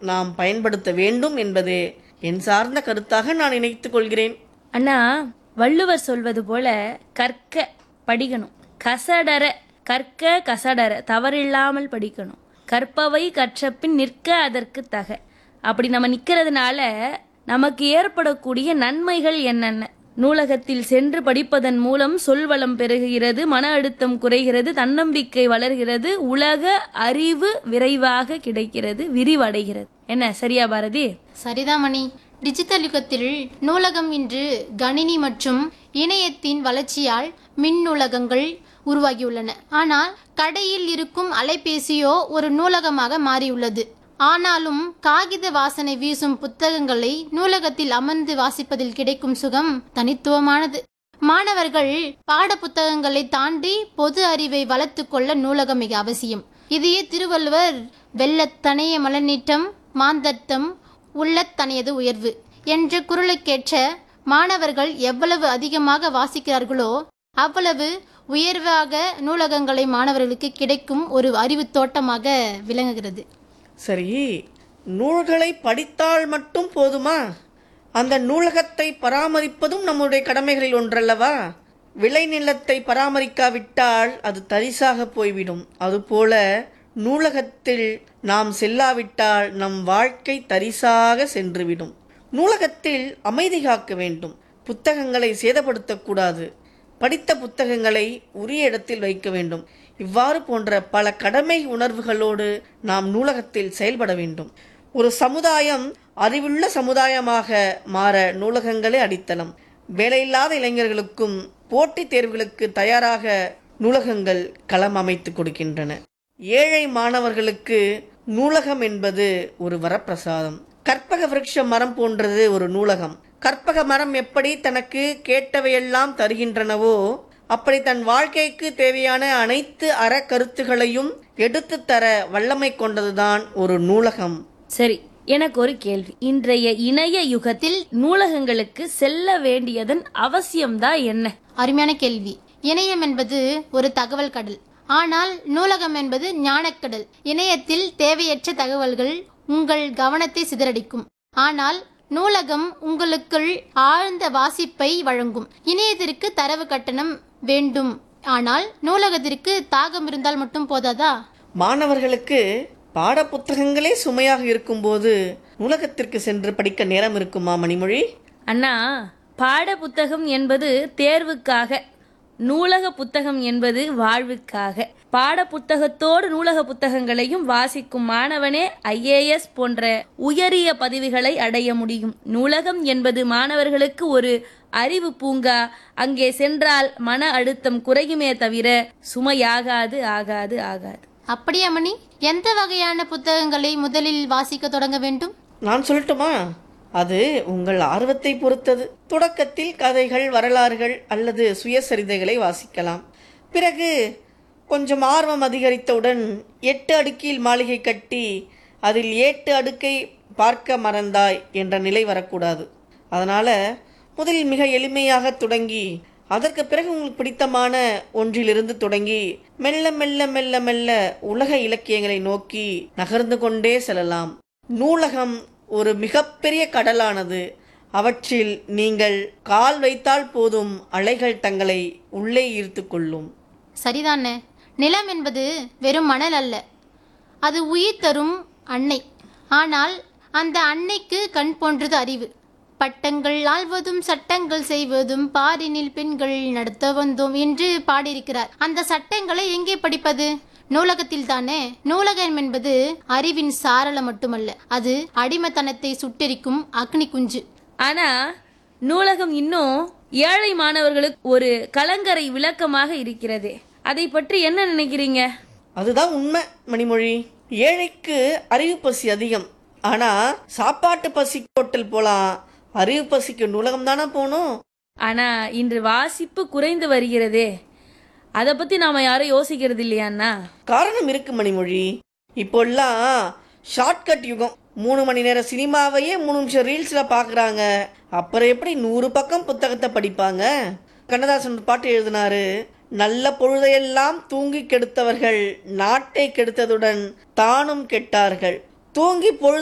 நாம் பயன்படுத்த வேண்டும் என்பதே என் சார்ந்த கருத்தாக நான் நினைத்துக் கொள்கிறேன் அண்ணா வள்ளுவர் சொல்வது போல கற்க படிக்கணும் கசடர கற்க கசடர தவறில்லாமல் படிக்கணும் கற்பவை கற்றபின் நிற்க அதற்கு தக அப்படி நம்ம நிக்கிறதுனால நமக்கு ஏற்படக்கூடிய நன்மைகள் என்னென்ன நூலகத்தில் சென்று படிப்பதன் மூலம் சொல்வளம் பெருகுகிறது மன அழுத்தம் குறைகிறது தன்னம்பிக்கை வளர்கிறது உலக அறிவு விரைவாக கிடைக்கிறது விரிவடைகிறது என்ன சரியா பாரதி சரிதான் மணி டிஜிட்டல் யுகத்தில் நூலகம் இன்று கணினி மற்றும் இணையத்தின் வளர்ச்சியால் மின் நூலகங்கள் உருவாகியுள்ளன ஆனால் கடையில் இருக்கும் அலைபேசியோ ஒரு நூலகமாக மாறியுள்ளது ஆனாலும் காகித வாசனை வீசும் புத்தகங்களை நூலகத்தில் அமர்ந்து வாசிப்பதில் கிடைக்கும் சுகம் தனித்துவமானது மாணவர்கள் பாட புத்தகங்களை தாண்டி பொது அறிவை வளர்த்துக் கொள்ள நூலகம் மிக அவசியம் இதையே திருவள்ளுவர் வெள்ளத்தனைய மலநீட்டம் மாந்தர்த்தம் உள்ளத்தனையது உயர்வு என்ற குரலுக்கேற்ற மாணவர்கள் எவ்வளவு அதிகமாக வாசிக்கிறார்களோ அவ்வளவு உயர்வாக நூலகங்களை மாணவர்களுக்கு கிடைக்கும் ஒரு அறிவு தோட்டமாக விளங்குகிறது சரி நூல்களை படித்தால் மட்டும் போதுமா அந்த நூலகத்தை பராமரிப்பதும் நம்முடைய கடமைகளில் ஒன்றல்லவா விளைநிலத்தை பராமரிக்காவிட்டால் அது தரிசாக போய்விடும் அதுபோல நூலகத்தில் நாம் செல்லாவிட்டால் நம் வாழ்க்கை தரிசாக சென்றுவிடும் நூலகத்தில் அமைதி காக்க வேண்டும் புத்தகங்களை சேதப்படுத்தக்கூடாது படித்த புத்தகங்களை உரிய இடத்தில் வைக்க வேண்டும் இவ்வாறு போன்ற பல கடமை உணர்வுகளோடு நாம் நூலகத்தில் செயல்பட வேண்டும் ஒரு சமுதாயம் அறிவுள்ள சமுதாயமாக மாற நூலகங்களே அடித்தளம் வேலையில்லாத இளைஞர்களுக்கும் போட்டித் தேர்வுகளுக்கு தயாராக நூலகங்கள் களம் அமைத்து கொடுக்கின்றன ஏழை மாணவர்களுக்கு நூலகம் என்பது ஒரு வரப்பிரசாதம் கற்பக விருட்ச மரம் போன்றது ஒரு நூலகம் கற்பக மரம் எப்படி தனக்கு கேட்டவையெல்லாம் தருகின்றனவோ அப்படி தன் வாழ்க்கைக்கு தேவையான அனைத்து அறக்கருத்துகளையும் எடுத்துத் தர வல்லமை கொண்டதுதான் ஒரு நூலகம் சரி எனக்கு ஒரு கேள்வி இன்றைய இணைய யுகத்தில் நூலகங்களுக்கு செல்ல வேண்டியதன் அவசியம்தான் என்ன அருமையான கேள்வி இணையம் என்பது ஒரு தகவல் கடல் ஆனால் நூலகம் என்பது ஞானக்கடல் இணையத்தில் தேவையற்ற தகவல்கள் உங்கள் கவனத்தை சிதறடிக்கும் ஆனால் நூலகம் உங்களுக்குள் ஆழ்ந்த வாசிப்பை வழங்கும் இணையத்திற்கு தரவு கட்டணம் வேண்டும் ஆனால் நூலகத்திற்கு தாகம் இருந்தால் மட்டும் போதாதா மாணவர்களுக்கு பாட புத்தகங்களே சுமையாக இருக்கும்போது நூலகத்திற்கு சென்று படிக்க நேரம் இருக்குமா மணிமொழி அண்ணா பாட புத்தகம் என்பது தேர்வுக்காக நூலக புத்தகம் என்பது வாழ்வுக்காக பாட புத்தகத்தோடு நூலக புத்தகங்களையும் வாசிக்கும் மாணவனே ஐஏஎஸ் போன்ற உயரிய பதவிகளை அடைய முடியும் நூலகம் என்பது மாணவர்களுக்கு ஒரு அறிவு பூங்கா அங்கே சென்றால் மன அழுத்தம் குறையுமே தவிர சுமையாகாது ஆகாது ஆகாது அப்படியா மணி எந்த வகையான புத்தகங்களை முதலில் வாசிக்க தொடங்க வேண்டும் நான் சொல்லட்டுமா அது உங்கள் ஆர்வத்தை பொறுத்தது தொடக்கத்தில் கதைகள் வரலாறுகள் அல்லது சுயசரிதைகளை வாசிக்கலாம் பிறகு கொஞ்சம் ஆர்வம் அதிகரித்தவுடன் எட்டு அடுக்கில் மாளிகை கட்டி அதில் ஏட்டு அடுக்கை பார்க்க மறந்தாய் என்ற நிலை வரக்கூடாது அதனால் முதலில் மிக எளிமையாக தொடங்கி அதற்கு பிறகு உங்களுக்கு பிடித்தமான ஒன்றிலிருந்து தொடங்கி மெல்ல மெல்ல மெல்ல மெல்ல உலக இலக்கியங்களை நோக்கி நகர்ந்து கொண்டே செல்லலாம் நூலகம் ஒரு மிகப்பெரிய கடலானது அவற்றில் நீங்கள் கால் வைத்தால் போதும் அலைகள் தங்களை உள்ளே ஈர்த்து கொள்ளும் சரிதானே நிலம் என்பது வெறும் மணல் அல்ல அது உயிர் தரும் அன்னை ஆனால் அந்த அன்னைக்கு கண் போன்றது அறிவு பட்டங்கள் ஆள்வதும் சட்டங்கள் செய்வதும் பாரினில் பெண்கள் நடத்த வந்தோம் என்று பாடியிருக்கிறார் அந்த சட்டங்களை எங்கே படிப்பது நூலகத்தில் தானே நூலகம் என்பது அறிவின் சாரல மட்டுமல்ல அது அடிமைத்தனத்தை சுட்டெரிக்கும் அக்னி குஞ்சு ஆனா நூலகம் இன்னும் ஏழை மாணவர்களுக்கு ஒரு கலங்கரை விளக்கமாக இருக்கிறது அதை பற்றி என்ன நினைக்கிறீங்க அதுதான் உண்மை மணிமொழி ஏழைக்கு அறிவு பசி அதிகம் ஆனா சாப்பாட்டு பசி ஹோட்டல் போலாம் அறிவு பசிக்கு நூலகம் தானே போகணும் ஆனா இன்று வாசிப்பு குறைந்து வருகிறதே அதை பத்தி நாம யாரும் யோசிக்கிறது இல்லையாண்ணா காரணம் இருக்கு மணிமொழி இப்போல்லாம் ஷார்ட்கட் யுகம் மூணு மணி நேரம் சினிமாவையே மூணு நிமிஷம் ரீல்ஸில் பார்க்குறாங்க அப்புறம் எப்படி நூறு பக்கம் புத்தகத்தை படிப்பாங்க கண்ணதாசன் ஒரு பாட்டு எழுதினாரு நல்ல பொழுதையெல்லாம் தூங்கி கெடுத்தவர்கள் நாட்டை கெடுத்ததுடன் தானும் கெட்டார்கள் தூங்கி பொழுது